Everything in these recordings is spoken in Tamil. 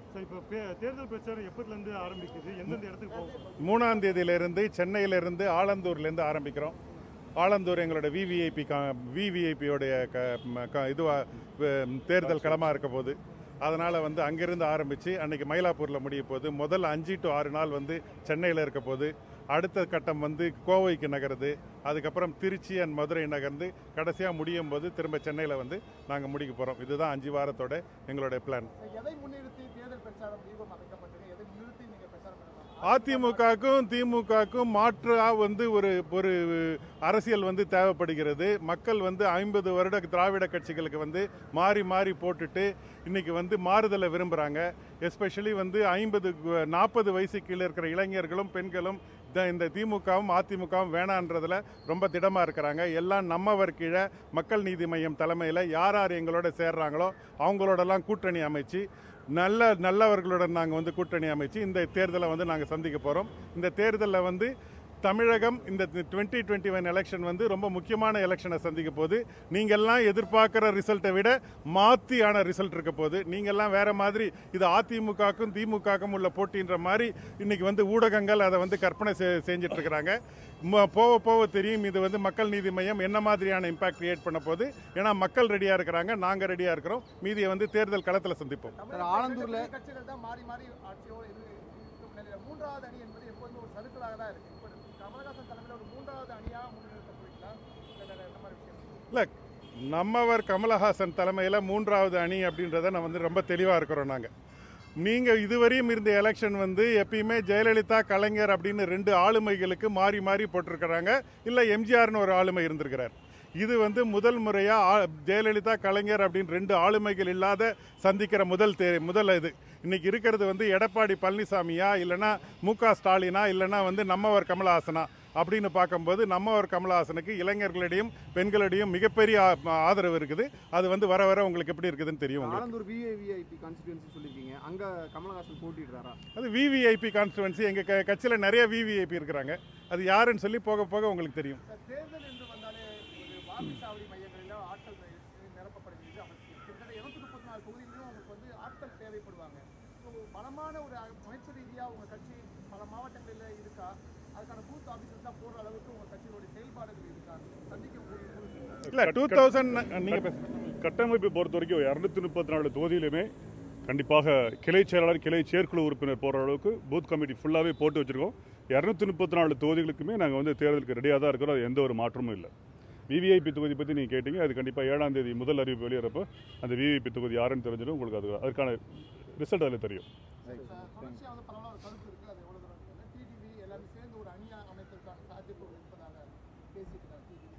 சார் இப்போ பே- தேர்தல் பிரச்சாரம் எப்போதுலேருந்து ஆரம்பிக்குது எந்தெந்த இடத்துக்கு போகும் மூணாம் தேதியிலிருந்து சென்னையிலிருந்து ஆலந்தூர்லேருந்து ஆரம்பிக்கிறோம் ஆலந்தூர் எங்களோட விவிஐபி விவிஐபியோடைய க ம- க- இதுவா வ- தேர்தல் களமாக இருக்க போது அதனால் வந்து அங்கிருந்து ஆரம்பித்து அன்னைக்கு மயிலாப்பூரில் முடிய போகுது முதல் அஞ்சு டு ஆறு நாள் வந்து சென்னையில் இருக்க போது அடுத்த கட்டம் வந்து கோவைக்கு நகருது அதுக்கப்புறம் திருச்சி அண்ட் மதுரை நகர்ந்து கடைசியாக முடியும் போது திரும்ப சென்னையில் வந்து நாங்கள் முடிக்க போகிறோம் இதுதான் அஞ்சு வாரத்தோட எங்களுடைய பிளான் எதை முன்னிறுத்தி தேர்தல் பிரச்சாரம் தீபம் அமைக்கப்பட்டது எதை நிறுத்தி நீங்க பிரச்சாரம் பண்ணலாம் அதிமுகவுக்கும் திமுகவுக்கும் மாற்றா வந்து ஒரு ஒரு அரசியல் வந்து தேவைப்படுகிறது மக்கள் வந்து ஐம்பது வருட திராவிட கட்சிகளுக்கு வந்து மாறி மாறி போட்டுட்டு இன்னைக்கு வந்து மாறுதலை விரும்புகிறாங்க எஸ்பெஷலி வந்து ஐம்பது நாற்பது வயசு கீழே இருக்கிற இளைஞர்களும் பெண்களும் இந்த- இந்த திமுகவும் அதிமுகவும் வேணான்றதுல ரொம்ப திடமாக இருக்கிறாங்க எல்லாம் நம்மவர் கீழே மக்கள் நீதி மையம் தலைமையில் யார் யார் எங்களோட சேர்றாங்களோ அவங்களோடலாம் கூட்டணி அமைச்சு நல்ல நல்லவர்களுடன் நாங்கள் வந்து கூட்டணி அமைச்சு இந்த தேர்தலை வந்து நாங்கள் சந்திக்க போகிறோம் இந்த தேர்தலில் வந்து தமிழகம் இந்த டுவெண்ட்டி டுவெண்ட்டி ஒன் எலெக்ஷன் வந்து ரொம்ப முக்கியமான எலெக்ஷனை சந்திக்க போகுது நீங்கள்லாம் எதிர்பார்க்குற ரிசல்ட்டை விட மாற்றியான ரிசல்ட் இருக்க போகுது நீங்கள்லாம் வேற மாதிரி இது அதிமுகக்கும் திமுகக்கும் உள்ள போட்டின்ற மாதிரி இன்னைக்கு வந்து ஊடகங்கள் அதை வந்து கற்பனை செ- செஞ்சுட்டு இருக்கிறாங்க ம- போக போக தெரியும் இது வந்து மக்கள் நீதி மையம் என்ன மாதிரியான இம்பாக்ட் கிரியேட் பண்ண போகுது ஏன்னா மக்கள் ரெடியாக இருக்கிறாங்க நாங்கள் ரெடியாக இருக்கிறோம் மீதியை வந்து தேர்தல் களத்தில் சந்திப்போம் தமிழகத்துல ஆலந்தூர்ல- ரெண்டு கட்சிகள் தான் மாறி மாறி ஆட்சியோடு இது இருக்கும் நிலையில மூன்றாவது அணி என்பது எப்போதுமே ஒரு சலுக்கலாக தான் இருக்கு இப்போ கமலஹாசன் தலைமையில் ஒரு மூன்றாவது அணியா முன்னிறுத்த போறீங்களா இல்ல வேற என்ன மாதிரி விஷயம் இல்லை நம்மவர் கமலஹாசன் தலைமையில் மூன்றாவது அணி அப்படின்றத நான் வந்து ரொம்ப தெளிவாக இருக்கிறோம் நாங்கள் நீங்கள் இதுவரையும் இருந்த எலெக்ஷன் வந்து எப்பயுமே ஜெயலலிதா கலைஞர் அப்படின்னு ரெண்டு ஆளுமைகளுக்கு மாறி மாறி போட்டிருக்கிறாங்க இல்லை எம்ஜிஆர்னு ஒரு ஆளுமை இருந்திருக்கிறார் இது வந்து முதல் முறையாக ஜெயலலிதா கலைஞர் அப்படின்னு ரெண்டு ஆளுமைகள் இல்லாத சந்திக்கிற முதல் தே முதல் இது இன்னைக்கு இருக்கிறது வந்து எடப்பாடி பழனிசாமியா இல்லைன்னா மு க ஸ்டாலினா இல்லைன்னா வந்து நம்மவர் கமலஹாசனா அப்படின்னு பார்க்கும்போது நம்மவர் கமலஹாசனுக்கு இளைஞர்களிடையும் பெண்களிடையும் மிகப்பெரிய ஆ- ஆதரவு இருக்குது அது வந்து வர வர உங்களுக்கு எப்படி இருக்குதுன்னு தெரியும் உங்களுக்கு ஆலந்தூர் விஐவிஐபி கான்ஸ்டிடுவன்சி சொல்லியிருக்கீங்க அங்க கமலஹாசன் போட்டிடுறாரா அது விவிஐபி கான்ஸ்டுவன்சி எங்கள் க கட்சியில் நிறைய விவிஐபி இருக்கிறாங்க அது யாருன்னு சொல்லி போக போக உங்களுக்கு தெரியும் சார், தேர்தல் என்று வந்தாலே ஒரு வாக்குச்சாவடி மையங்களில் ஆட்கள் நி- நிரப்பப்படுகிறது அவசியம் கிட்டத்தட்ட இருநூத்தி முப்பத்தி நாலு தொகுதிகளிலும் உங்களுக்கு வந்து ஆட்கள் தேவைப்படுவாங்க ஸோ பலமான ஒரு அமைப்பு ரீதியாக உங்கள் கட்சி பல மாவட்டங்களில் இருக்கா அதுக்கான பூத் ஆஃபீஸர்ஸ் தான் போடுற அளவுக்கு உங்கள் கட்சியோட செயல்பாடுகள் இருக்கா சந்திக்கக்கூடிய சூழ்நிலை இல்லை டூ தௌசண்ட் நீங்கள் பேச கட்டமைப்பை பொறுத்த வரைக்கும் இரநூத்தி முப்பத்தி நாலு தொகுதியிலுமே கண்டிப்பாக கிளை செயலாளர் கிளை செயற்குழு உறுப்பினர் போகிற அளவுக்கு பூத் கமிட்டி ஃபுல்லாகவே போட்டு வச்சுருக்கோம் இரநூத்தி முப்பத்தி நாலு தொகுதிகளுக்குமே நாங்கள் வந்து தேர்தலுக்கு ரெடியாக தான் இருக்கிறோம் அது எந்த ஒரு மாற்றமும் இல்லை விவிஐபி தொகுதி பற்றி நீங்கள் கேட்டீங்க அது கண்டிப்பாக ஏழாம் தேதி முதல் அறிவிப்பு வெளியிடறப்போ அந்த விவிஐபி தொகுதி யாருன்னு தெரிஞ்சிடும் உங்களுக்கு அது அதுக்கான ரிசல்ட் அதில் தெரியும் தொடர்ச்சியாக வந்து பரவலாக ஒரு கருத்து இருக்குது அது எவ்வளோ தூரம் இருக்குன்னு டிடிவி எல்லாமே சேர்ந்து ஒரு அணியாக அமைப்பதற்கான சாத்தியக்கூறு இருப்பதாக பேசியிருக்கிறார் டிடிவி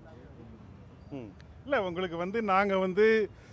எல்லாமே இல்லை உங்களுக்கு வந்து நாங்கள் வந்து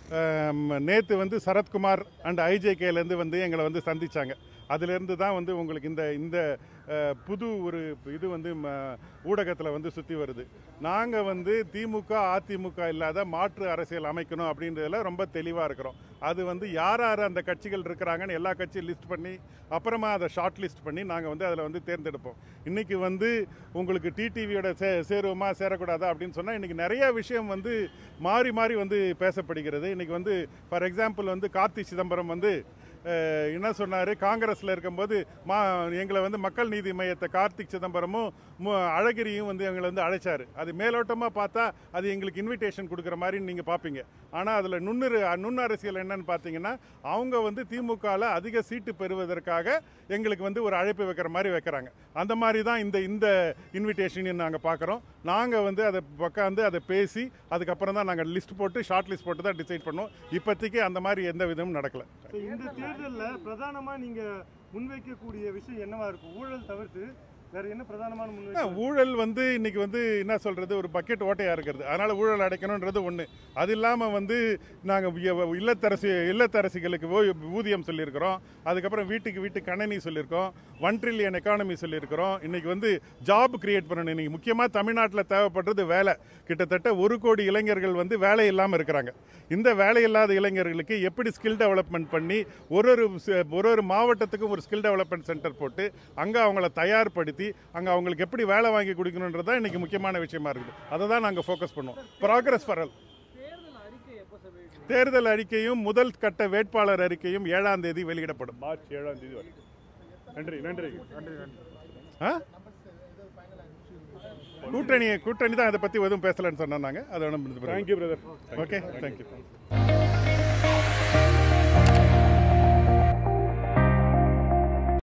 நேற்று வந்து சரத்குமார் அண்ட் ஐஜேகேலேருந்து வந்து எங்களை வந்து சந்திச்சாங்க அதிலிருந்து தான் வந்து உங்களுக்கு இந்த இந்த அஹ், புது ஒரு இது வந்து ஊடகத்தில் வந்து சுற்றி வருது நாங்கள் வந்து திமுக அதிமுக இல்லாத மாற்று அரசியல் அமைக்கணும் அப்படின்றதுல ரொம்ப தெளிவாக இருக்கிறோம் அது வந்து யார் யார் அந்த கட்சிகள் இருக்கிறாங்கன்னு எல்லா கட்சியும் லிஸ்ட் பண்ணி அப்புறமா அதை ஷார்ட் லிஸ்ட் பண்ணி நாங்கள் வந்து அதில் வந்து தேர்ந்தெடுப்போம் இன்னைக்கு வந்து உங்களுக்கு டிடிவியோட சே சேருவோமா சேரக்கூடாதா அப்படின்னு சொன்னால் இன்னைக்கு நிறைய விஷயம் வந்து மாறி மாறி வந்து பேசப்படுகிறது இன்னைக்கு வந்து ஃபார் எக்ஸாம்பிள் வந்து கார்த்தி சிதம்பரம் வந்து அஹ், என்ன சொன்னார் காங்கிரஸில் இருக்கும்போது மா எங்களை வந்து மக்கள் நீதி மையத்தை கார்த்திக் சிதம்பரமும் மு- அழகிரியும் வந்து எங்களை வந்து அழைச்சார் அது மேலோட்டமாக பார்த்தா அது எங்களுக்கு இன்விடேஷன் கொடுக்குற மாதிரி நீங்கள் பார்ப்பீங்க ஆனால் அதில் நுண்ணுரு நுண் அரசியல் என்னன்னு பார்த்தீங்கன்னா அவங்க வந்து திமுகவில் அதிக சீட்டு பெறுவதற்காக எங்களுக்கு வந்து ஒரு அழைப்பு வைக்கிற மாதிரி வைக்கிறாங்க அந்த மாதிரி தான் இந்த இந்த இன்விடேஷனையும் நாங்கள் பார்க்குறோம் நாங்கள் வந்து அதை உட்காந்து அதை பேசி அதுக்கப்புறம் தான் நாங்கள் லிஸ்ட் போட்டு ஷார்ட் லிஸ்ட் போட்டு தான் டிசைட் பண்ணோம் இப்போதைக்கு அந்த மாதிரி எந்த விதமும் நடக்கல So, இந்த தேர்தலில் பிரதானமாக நீங்கள் முன்வைக்கக்கூடிய விஷயம் என்னவா இருக்கும் ஊழல் தவிர்த்து வேற என்ன பிரதானமான ஆ, முன்வைப்பு ஊழல் வந்து இன்னைக்கு வந்து என்ன சொல்றது ஒரு பக்கெட் ஓட்டையா இருக்கிறது அதனால ஊழல் அடைக்கணுன்றது ஒன்று அது இல்லாமல் வந்து நாங்கள் இல்லத்தரசி இல்லத்தரசிகளுக்கு ஓ- ஊதியம் சொல்லியிருக்கிறோம் அதுக்கப்புறம் வீட்டுக்கு வீட்டு கணனி சொல்லியிருக்கோம் ஒன் ட்ரில்லியன் எக்கானமி சொல்லியிருக்கிறோம் இன்னைக்கு வந்து ஜாப் கிரியேட் பண்ணணும் இன்னைக்கு முக்கியமாக தமிழ்நாட்டில் தேவைப்படுறது வேலை கிட்டத்தட்ட ஒரு கோடி இளைஞர்கள் வந்து வேலை இல்லாமல் இருக்கிறாங்க இந்த வேலை இல்லாத இளைஞர்களுக்கு எப்படி ஸ்கில் டெவலப்மெண்ட் பண்ணி ஒரு ஒரு ச- ஒரு ஒரு மாவட்டத்துக்கும் ஒரு ஸ்கில் டெவலப்மெண்ட் சென்டர் போட்டு அங்கே அவங்கள தயார்படுத்தி அங்கே அவங்களுக்கு எப்படி வேலை வாங்கி கொடுக்கணுன்றது தான் இன்னைக்கு முக்கியமான விஷயமா இருக்குது அதை தான் நாங்கள் ஃபோக்கஸ் பண்ணுவோம் ப்ராக்ரஸ் ஃபார் ஆல் தேர்தல் அறிக்கை எப்போ சார் வெளியிடுவீங்க? தேர்தல் அறிக்கையும் முதல் கட்ட வேட்பாளர் அறிக்கையும் ஏழாம் தேதி வெளியிடப்படும் மார்ச் ஏழாம் தேதி வரைக்கும் நன்றி நன்றி நன்றி நன்றி ஆ? கூட்டணி கூட்டணி தான் அதை பத்தி எதுவும் பேசலன்னு சொன்னாங்க அதை தேங்க்யூ பிரதர் ஓகே தேங்க்யூ